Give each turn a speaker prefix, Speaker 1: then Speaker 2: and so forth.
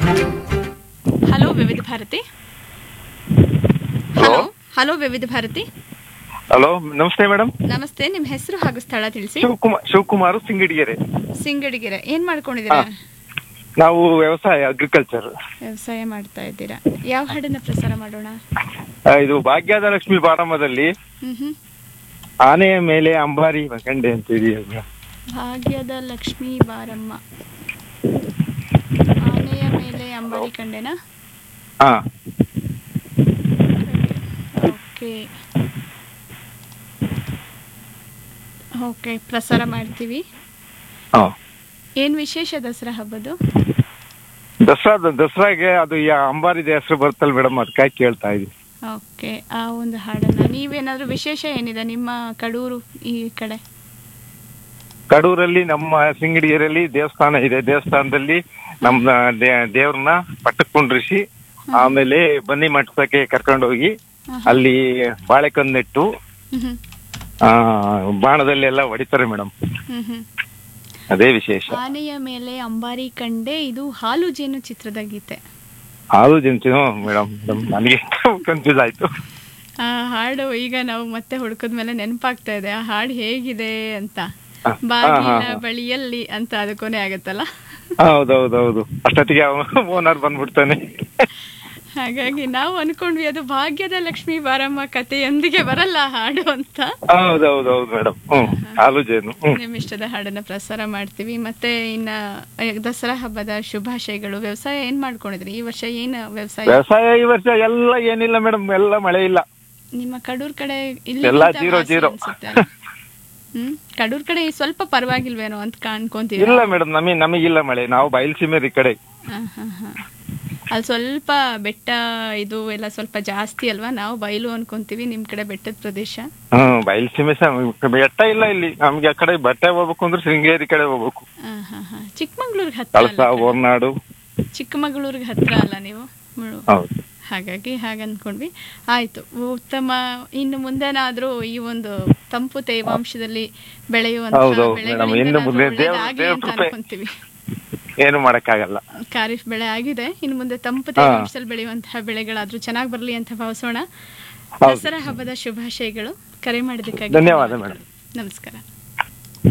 Speaker 1: Hello ವಿವಿಧ Bharati hello hello ವಿವಿಧ Bharati
Speaker 2: hello ನಮಸ್ತೆ ಮೇಡಮ್
Speaker 1: ನಮಸ್ತೆ ನಿಮ್ಮ ಹೆಸರು ಹಾಗೂ ಸ್ಥಳ ತಿಳಿಸಿ
Speaker 2: ಶಿವಕುಮಾರ್ ಶಿವಕುಮಾರ್ ಸಿಂಗಡಿಗೆರೆ
Speaker 1: ಸಿಂಗಡಿಗೆರೆ ಏನ್ ಮಾಡ್ಕೊಂಡಿದ್ದೀರಾ
Speaker 2: ನಾವು ವ್ಯವಸಾಯ ಅಗ್ರಿಕಲ್ಚರ್
Speaker 1: ವ್ಯವಸಾಯ ಮಾಡ್ತಾ ಇದ್ದೀರಾ ಯಾವ ಹಾಡನ್ನ ಪ್ರಸಾರ ಮಾಡೋಣ
Speaker 2: ಇದು ಭಾಗ್ಯದ ಲಕ್ಷ್ಮಿ ಪ್ರಾರಂಭದಲ್ಲಿ
Speaker 1: ಹ್ಮ್ ಹ್ಮ್
Speaker 2: ಆನೆಯ ಮೇಲೆ ಅಂಬಾರಿ ಕಂಡೆ ಅಂತ ಇದೆಯಾ
Speaker 1: ಭಾಗ್ಯದ ಲಕ್ಷ್ಮೀ ಬಾರಮ್ಮ ಆನೆಯ ಮೇಲೆ ಅಂಬಾರಿ ಕಂಡೆನಾ
Speaker 2: ಹಾ
Speaker 1: ಓಕೆ ಓಕೆ ಪ್ರಸಾರ ಮಾಡ್ತೀವಿ
Speaker 2: ಹಾ
Speaker 1: ಏನ್ ವಿಶೇಷ ದಸರಾ ಹಬ್ಬದು
Speaker 2: ದಸರಾ ದಸರಾಗೆ ಅದು ಯಾ ಅಂಬಾರಿದ ಹೆಸರು ಬರುತ್ತಲ್ಲ ಮೇಡಮ್ ಅದಕ್ಕಾಗಿ ಕೇಳ್ತಾ ಇದ್ವಿ
Speaker 1: ಓಕೆ ಆ ಒಂದು ಹಾಡನ್ನ ನೀವೇನಾದ್ರೂ ವಿಶೇಷ ಏನಿದೆ ನಿಮ್ಮ ಕಡೂರು ಈ ಕಡೆ
Speaker 2: ಕಡೂರಲ್ಲಿ ನಮ್ಮ ಸಿಂಗಡಿಗೆರೆಯಲ್ಲಿ ದೇವಸ್ಥಾನ ಇದೆ ದೇವಸ್ಥಾನದಲ್ಲಿ ನಮ್ಮ ದೇ- ದೇವ್ರನ್ನ ಪಟ್ಟಕ್ಕೆ ಕುಂಡ್ರಿಸಿ ಆಮೇಲೆ ಬನ್ನಿ ಮಠಕ್ಕೆ ಕರ್ಕೊಂಡು ಹೋಗಿ ಅಲ್ಲಿ ಬಾಳೆಕಂದ್ ನೆಟ್ಟು
Speaker 1: ಹ್ಮ್ ಹ್ಮ್
Speaker 2: ಆ ಬಾಣದಲ್ಲಿ ಎಲ್ಲ ಹೊಡಿತಾರೆ ಮೇಡಮ್
Speaker 1: ಹ್ಮ್ ಹ್ಮ್
Speaker 2: ಅದೇ ವಿಶೇಷ
Speaker 1: ಆನೆಯ ಮೇಲೆ ಅಂಬಾರಿ ಕಂಡೆ ಇದು ಹಾಲು ಜೇನು ಚಿತ್ರದ ಗೀತೆ
Speaker 2: ಹಾಲು ಜನಿಸಿ ಮೇಡಮ್ ಮೇಡಮ್ ನನಗೆ ಕನ್ಫ್ಯೂಸ್ ಆಯ್ತು
Speaker 1: ಆ ಹಾಡು ಈಗ ನಾವು ಮತ್ತೆ ಹುಡುಕದ್ಮೇಲೆ ನೆನಪಾಗ್ತಾ ಇದೆ ಆ ಹಾಡು ಹೇಗಿದೆ ಅಂತ
Speaker 2: ಹಾ,
Speaker 1: ಬಾಗಿಲ
Speaker 2: ಹಾ, ಹಾ.
Speaker 1: ಬಳಿಯಲ್ಲಿ ಅಂತ ಅದು ಕೊನೆ ಆಗತ್ತಲ್ಲ
Speaker 2: ಹೌದೌದೌದು ಅಷ್ಟೊತ್ತಿಗೆ ಓನರ್ ಬಂದ್ಬಿಡ್ತಾನೆ
Speaker 1: ಹಾಗಾಗಿ ನಾವು ಅನ್ಕೊಂಡ್ವಿ ಅದು ಭಾಗ್ಯದ ಲಕ್ಷ್ಮೀ ಬಾರಮ್ಮ ಕಥೆಯೊಂದಿಗೆ ಬರಲ್ಲ ಆ ಹಾಡು ಅಂತ
Speaker 2: ಹೌದೌದೌದು ಮೇಡಮ್ ಹ್ಮ್ ಹಾಲು ಜೇನು ಹ್ಮ್
Speaker 1: ನಿಮ್ಮ ಇಷ್ಟದ ಹಾಡನ್ನ ಪ್ರಸಾರ ಮಾಡ್ತೀವಿ ಮತ್ತೆ ಇನ್ನ ಅಹ್, ದಸರಾ ಹಬ್ಬದ ಶುಭಾಶಯಗಳು ವ್ಯವಸಾಯ ಏನ್ ಮಾಡ್ಕೊಂಡಿದ್ರಿ ಈ ವರ್ಷ ಏನ್ ವ್ಯವಸಾಯ
Speaker 2: ವ್ಯವಸಾಯ ಈ ವರ್ಷ ಎಲ್ಲ ಏನಿಲ್ಲ ಮೇಡಮ್ ಎಲ್ಲ ಮಳೆ ಇಲ್ಲ
Speaker 1: ನಿಮ್ಮ ಕಡೂರ್ ಕಡೆ ಇಲ್ಲಿ
Speaker 2: ಎಲ್ಲ
Speaker 1: ಇಂಥ
Speaker 2: zero,
Speaker 1: ವಾಸಿ
Speaker 2: zero.
Speaker 1: ಅನ್ಸುತ್ತೆ ಅಲ್ಲ? ಹ್ಮ್ ಕಡೂರ್ ಕಡೆ ಸ್ವಲ್ಪ ಪರವಾಗಿಲ್ವೇನೋ ಅಂತ ಕಾಣ್ಕೊಂತೀವಿ
Speaker 2: ಇಲ್ಲ ಮೇಡಮ್ ನಮಗೆ ನಮಗಿಲ್ಲ ಮಳೆ ನಾವು ಬಯಲ್ಸೀಮೆ ಈ ಕಡೆ
Speaker 1: ಅಲ್ಲಿ ಸ್ವಲ್ಪ ಬೆಟ್ಟ ಇದು ಎಲ್ಲ ಸ್ವಲ್ಪ ಜಾಸ್ತಿ ಅಲ್ವಾ ನಾವು ಬಯಲು ಅನ್ಕೊಂತೀವಿ ನಿಮ್ ಕಡೆ ಬೆಟ್ಟದ ಪ್ರದೇಶ
Speaker 2: ಹ್ಮ್ ಬಯಲ್ಸೀಮೆ ಸಹ ಬೆಟ್ಟ ಇಲ್ಲ ಇಲ್ಲಿ ನಮ್ಗೆ ಆ ಕಡೆ ಬಟ್ಟೆ ಹೋಗ್ಬೇಕು ಅಂದ್ರೆ ಶೃಂಗೇರಿ ಕಡೆ ಹೋಗ್ಬೇಕು
Speaker 1: ಆ, ಹಾ, ಹಾ. ಚಿಕ್ಕಮಂಗ್ಳೂರ್ಗ್ ಹತ್ರ
Speaker 2: ಕಳಸ
Speaker 1: ಅಲ್ಲ?
Speaker 2: ಹೊರ್ನಾಡು
Speaker 1: ಚಿಕ್ಕಮಗಳೂರಿಗೆ ಹತ್ರ ಅಲ್ಲ ನೀವು ಮುಳು.
Speaker 2: ಹೌದು
Speaker 1: ಹಾಗಾಗಿ ಹಾಗೆ ಅನ್ಕೊಂಡ್ವಿ ಆಯ್ತು ಉತ್ತಮ ಇನ್ನು ಮುಂದೆನಾದ್ರೂ ಈ ಒಂದು ತಂಪು ತೇವಾಂಶದಲ್ಲಿ ಬೆಳೆಯುವಂತಹ
Speaker 2: ಹೌದು, ಹೌದು,
Speaker 1: ಬೆಳೆಗಳಿಂದ
Speaker 2: ಮೇಡಮ್. ಇನ್ನು ಮುಂದೆ
Speaker 1: ಏನಾದ್ರೂ
Speaker 2: ದೇವ್ರ-
Speaker 1: ಒಳ್ಳೇದಾಗ್ಲಿ
Speaker 2: ದೇವ್ರ
Speaker 1: ಅಂತ
Speaker 2: ಕೃಪೆ.
Speaker 1: ಅನ್ಕೊಂತೀವಿ
Speaker 2: ಏನು ಮಾಡಕ್ಕಾಗಲ್ಲ
Speaker 1: ಖಾರಿಫ್ ಬೆಳೆ ಆಗಿದೆ ಇನ್ನು ಮುಂದೆ ತಂಪು ತೇವಾಂಶದಲ್ಲಿ ಬೆಳೆಯುವಂತಹ ಬೆಳೆಗಳಾದ್ರೂ ಚೆನ್ನಾಗಿ ಬರಲಿ ಅಂತ ಭಾವಿಸೋಣ
Speaker 2: ಹೌದು.
Speaker 1: ದಸರಾ ಹಬ್ಬದ ಶುಭಾಶಯಗಳು ಕರೆ ಮಾಡಿದ್ದಕ್ಕಾಗಿ
Speaker 2: ಧನ್ಯವಾದ
Speaker 1: ಧನ್ಯವಾದಗಳು.
Speaker 2: ಮೇಡಮ್.
Speaker 1: ನಮಸ್ಕಾರ